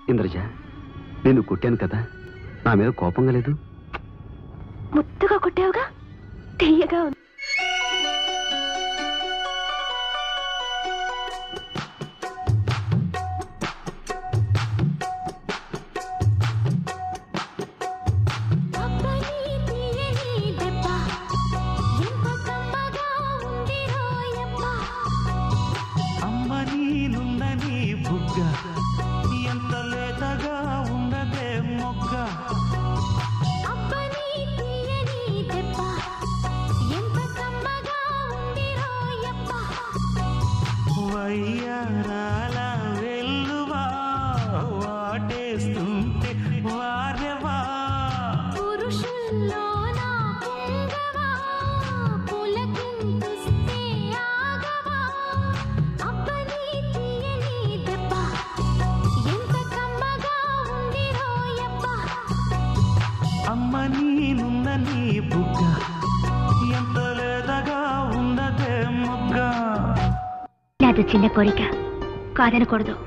ఇంద్రజ నేను కొట్టాను కదా నా మీద కోపంగా లేదు ముద్దుగా కొట్టావుగా తెయ్యగా ఉంది అమ్మ నీనుందని బుగ్గ ఎంత లేతగా ఉండదే మొగ్గ వయ్యారాల వెల్లువా వాటేస్తుంటే వారెవా అమ్మ నీనుందని బుగ్గ ఎంత లేతగా ఉండదే మొగ్గ నాది చిన్న కోరిక కాదనకూడదు